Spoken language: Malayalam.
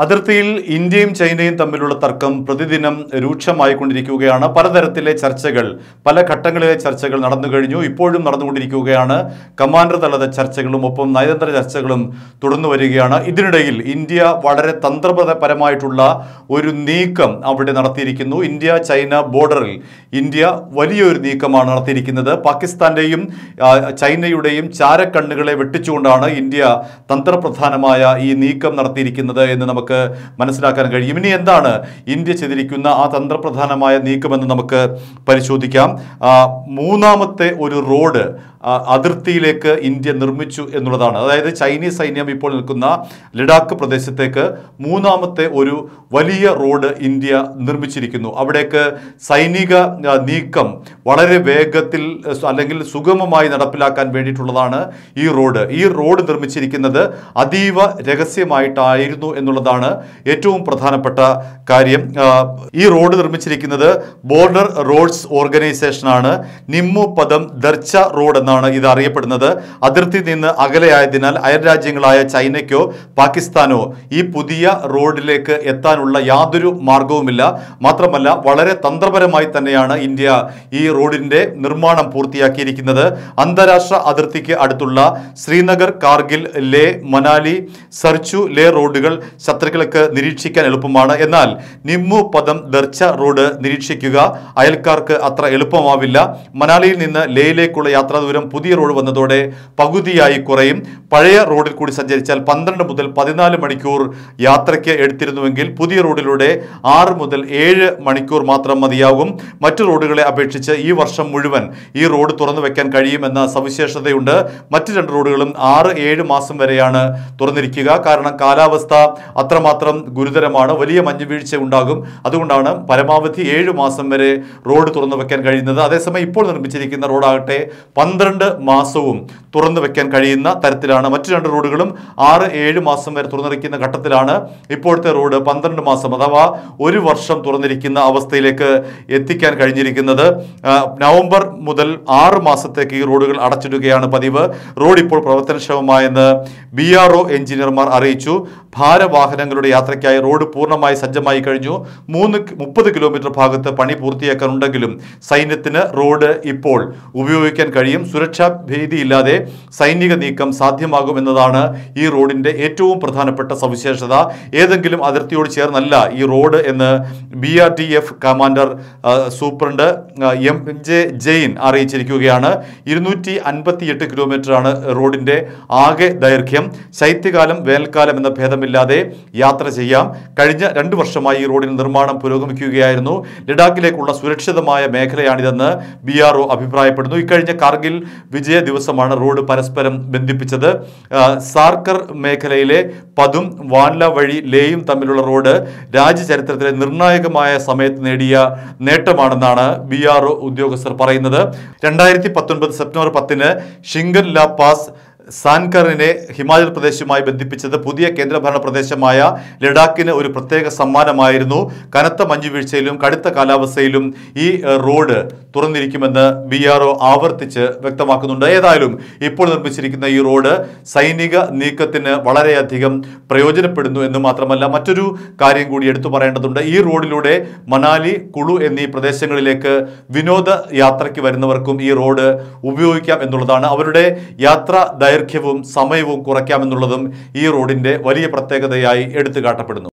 അതിർത്തിയിൽ ഇന്ത്യയും ചൈനയും തമ്മിലുള്ള തർക്കം പ്രതിദിനം രൂക്ഷമായിക്കൊണ്ടിരിക്കുകയാണ് പലതരത്തിലെ ചർച്ചകൾ പല ഘട്ടങ്ങളിലെ ചർച്ചകൾ നടന്നു കഴിഞ്ഞു ഇപ്പോഴും നടന്നുകൊണ്ടിരിക്കുകയാണ് കമാൻഡർ തലത ചർച്ചകളും ഒപ്പം നയതന്ത്ര ചർച്ചകളും തുടർന്നു വരികയാണ് ഇതിനിടയിൽ ഇന്ത്യ വളരെ തന്ത്രപരമായിട്ടുള്ള ഒരു നീക്കം അവിടെ നടത്തിയിരിക്കുന്നു ഇന്ത്യ ചൈന ബോർഡറിൽ ഇന്ത്യ വലിയൊരു നീക്കമാണ് നടത്തിയിരിക്കുന്നത് പാകിസ്ഥാന്റെയും ആ, ചൈനയുടെയും ചാരക്കണ്ണുകളെ വെട്ടിച്ചുകൊണ്ടാണ് ഇന്ത്യ തന്ത്രപ്രധാനമായ ഈ നീക്കം നടത്തിയിരിക്കുന്നത് എന്ന് നമുക്ക് മനസ്സിലാക്കാൻ കഴിയും ഇനി എന്താണ് ഇന്ത്യ ചെയ്തിരിക്കുന്ന ആ തന്ത്രപ്രധാനമായ നീക്കമെന്ന് നമുക്ക് പരിശോധിക്കാം ആ, മൂന്നാമത്തെ ഒരു റോഡ് ആ, അതിർത്തിയിലേക്ക് ഇന്ത്യ നിർമ്മിച്ചു എന്നുള്ളതാണ് അതായത് ചൈനീസ് സൈന്യം ഇപ്പോൾ നിൽക്കുന്ന ലഡാക്ക് പ്രദേശത്തേക്ക് മൂന്നാമത്തെ ഒരു വലിയ റോഡ് ഇന്ത്യ നിർമ്മിച്ചിരിക്കുന്നു അവിടേക്ക് സൈനിക ആ, നീക്കം വളരെ വേഗത്തിൽ ആ, അല്ലെങ്കിൽ സുഗമമായി നടപ്പിലാക്കാൻ വേണ്ടിയിട്ടുള്ളതാണ് ഈ റോഡ് ഈ റോഡ് നിർമ്മിച്ചിരിക്കുന്നത് അതീവ രഹസ്യമായിട്ടായിരുന്നു എന്നുള്ളതാണ് ഏറ്റവും പ്രധാനപ്പെട്ട കാര്യം ആ, ഈ റോഡ് നിർമ്മിച്ചിരിക്കുന്നത് ബോർഡർ റോഡ്സ് ഓർഗനൈസേഷനാണ് നിമ്മു പദം ദർച്ച റോഡ് എന്നാണ് ഇത് അറിയപ്പെടുന്നത് അതിർത്തി നിന്ന് അകലെയായതിനാൽ അയൽരാജ്യങ്ങളായ ചൈനയ്ക്കോ പാകിസ്ഥാനോ ഈ പുതിയ റോഡിലേക്ക് എത്താനുള്ള യാതൊരു മാർഗവുമില്ല മാത്രമല്ല വളരെ തന്ത്രപരമായി തന്നെയാണ് ഇന്ത്യ ഈ റോഡിന്റെ നിർമ്മാണം പൂർത്തിയാക്കിയിരിക്കുന്നത് അന്താരാഷ്ട്ര അതിർത്തിക്ക് അടുത്തുള്ള ശ്രീനഗർ കാർഗിൽ ലേ മനാലി സർച്ചു ലേ റോഡുകൾ ശത്രുക്കൾക്ക് നിരീക്ഷിക്കാൻ എളുപ്പമാണ് എന്നാൽ നിമ്മു പദം ദർച്ച റോഡ് നിരീക്ഷിക്കുക അയൽക്കാർക്ക് അത്ര എളുപ്പമാവില്ല മനാലിയിൽ നിന്ന് ലേയിലേക്കുള്ള യാത്രാ ദൂരം പുതിയ റോഡ് വന്നതോടെ പകുതിയായി കുറയും പഴയ റോഡിൽ കൂടി സഞ്ചരിച്ചാൽ പന്ത്രണ്ട് മുതൽ പതിനാല് മണിക്കൂർ യാത്രയ്ക്ക് എടുത്തിരുന്നുവെങ്കിൽ പുതിയ റോഡിലൂടെ ആറ് മുതൽ ഏഴ് മണിക്കൂർ മാത്രം മതിയാകും മറ്റു റോഡുകളെ അപേക്ഷിച്ച് ഈ വർഷം മുഴുവൻ ഈ റോഡ് തുറന്നു വെക്കാൻ കഴിയുമെന്ന സവിശേഷതയുണ്ട് മറ്റു രണ്ട് റോഡുകളും ആറ് ഏഴ് മാസം വരെയാണ് തുറന്നിരിക്കുക കാരണം കാലാവസ്ഥ അത്രമാത്രം ഗുരുതരമാണ് വലിയ മഞ്ഞുവീഴ്ച ഉണ്ടാകും അതുകൊണ്ടാണ് പരമാവധി ഏഴ് മാസം വരെ റോഡ് തുറന്നു വെക്കാൻ കഴിയുന്നത് അതേസമയം ഇപ്പോൾ നിർമ്മിച്ചിരിക്കുന്ന റോഡാകട്ടെ പന്ത്രണ്ട് മാസവും തുറന്നു വെക്കാൻ കഴിയുന്ന തരത്തിലാണ് മറ്റു രണ്ട് റോഡുകളും ആറ് ഏഴ് മാസം വരെ തുറന്നിരിക്കുന്ന ഘട്ടത്തിലാണ് ഇപ്പോഴത്തെ റോഡ് പന്ത്രണ്ട് മാസം അഥവാ ഒരു വർഷം തുറന്നിരിക്കുന്ന അവസ്ഥയിലേക്ക് എത്തിക്കാൻ കഴിഞ്ഞിരിക്കുന്നത് ആ, നവംബർ മുതൽ ആറ് മാസത്തേക്ക് ഈ റോഡുകൾ അടച്ചിടുകയാണ് പതിവ് റോഡ് ഇപ്പോൾ പ്രവർത്തനക്ഷമമായെന്ന് ബി ആർ ഒ എഞ്ചിനീയർമാർ അറിയിച്ചു ഭാരവാഹനങ്ങളുടെ യാത്രയ്ക്കായി റോഡ് പൂർണ്ണമായി സജ്ജമായി കഴിഞ്ഞു മൂന്ന് മുപ്പത് കിലോമീറ്റർ ഭാഗത്ത് പണി പൂർത്തിയാക്കാനുണ്ടെങ്കിലും സൈന്യത്തിന് റോഡ് ഇപ്പോൾ ഉപയോഗിക്കാൻ കഴിയും സുരക്ഷാ ഭീതിയില്ലാതെ സൈനിക നീക്കം സാധ്യമാകുമെന്നതാണ് ഈ റോഡിന്റെ ഏറ്റവും പ്രധാനപ്പെട്ട സവിശേഷത ഏതെങ്കിലും അതിർത്തിയോട് ചേർന്നല്ല ഈ റോഡ് എന്ന് B R T F commander ആ, സൂപ്രണ്ട് ആ, എം ജെ ജെയിൻ അറിയിച്ചിരിക്കുകയാണ് ഇരുന്നൂറ്റി അൻപത്തിയെട്ട് കിലോമീറ്ററാണ് റോഡിന്റെ ആകെ ദൈർഘ്യം ശൈത്യകാലം വേനൽക്കാലം എന്ന ഭേദമില്ലാതെ യാത്ര ചെയ്യാം കഴിഞ്ഞ രണ്ട് വർഷമായി ഈ റോഡിന് നിർമ്മാണം പുരോഗമിക്കുകയായിരുന്നു ലഡാക്കിലേക്കുള്ള സുരക്ഷിതമായ മേഖലയാണിതെന്ന് ബി ആർ ഒ അഭിപ്രായപ്പെടുന്നു ഇക്കഴിഞ്ഞ കാർഗിൽ വിജയ ദിവസമാണ് റോഡ് പരസ്പരം ബന്ധിപ്പിച്ചത് ആ, സാർക്കർ മേഖലയിലെ പതും വാൻല വഴി ലേയും തമ്മിലുള്ള റോഡ് രാജ്യചരിത്രത്തിലെ നിർണായകമായ സമയത്ത് നേടിയ നേട്ടമാണെന്നാണ് ബി ആർ ഒ ഉദ്യോഗസ്ഥർ പറയുന്നത് രണ്ടായിരത്തി പത്തൊൻപത് സെപ്റ്റംബർ പത്തിന് ഷിംഗൻ ലാ പാസ് സാൻകറിനെ ഹിമാചൽ പ്രദേശുമായി ബന്ധിപ്പിച്ചത് പുതിയ കേന്ദ്രഭരണ പ്രദേശമായ ലഡാക്കിന് ഒരു പ്രത്യേക സമ്മാനമായിരുന്നു കനത്ത മഞ്ഞുവീഴ്ചയിലും കടുത്ത കാലാവസ്ഥയിലും ഈ ഏഹ്, റോഡ് തുറന്നിരിക്കുമെന്ന് ബി ആർ ഒ ആവർത്തിച്ച് വ്യക്തമാക്കുന്നുണ്ട് ഏതായാലും ഇപ്പോൾ നിർമ്മിച്ചിരിക്കുന്ന ഈ റോഡ് സൈനിക നീക്കത്തിന് വളരെയധികം പ്രയോജനപ്പെടുന്നു എന്ന് മാത്രമല്ല മറ്റൊരു കാര്യം കൂടി എടുത്തു പറയേണ്ടതുണ്ട് ഈ റോഡിലൂടെ മനാലി കുളു എന്നീ പ്രദേശങ്ങളിലേക്ക് വിനോദ യാത്രയ്ക്ക് വരുന്നവർക്കും ഈ റോഡ് ഉപയോഗിക്കാം എന്നുള്ളതാണ് അവരുടെ യാത്രാ ദൈർഘ്യവും സമയവും കുറയ്ക്കാമെന്നുള്ളതും ഈ റോഡിന്റെ വലിയ പ്രത്യേകതയായി എടുത്തു കാട്ടപ്പെടുന്നു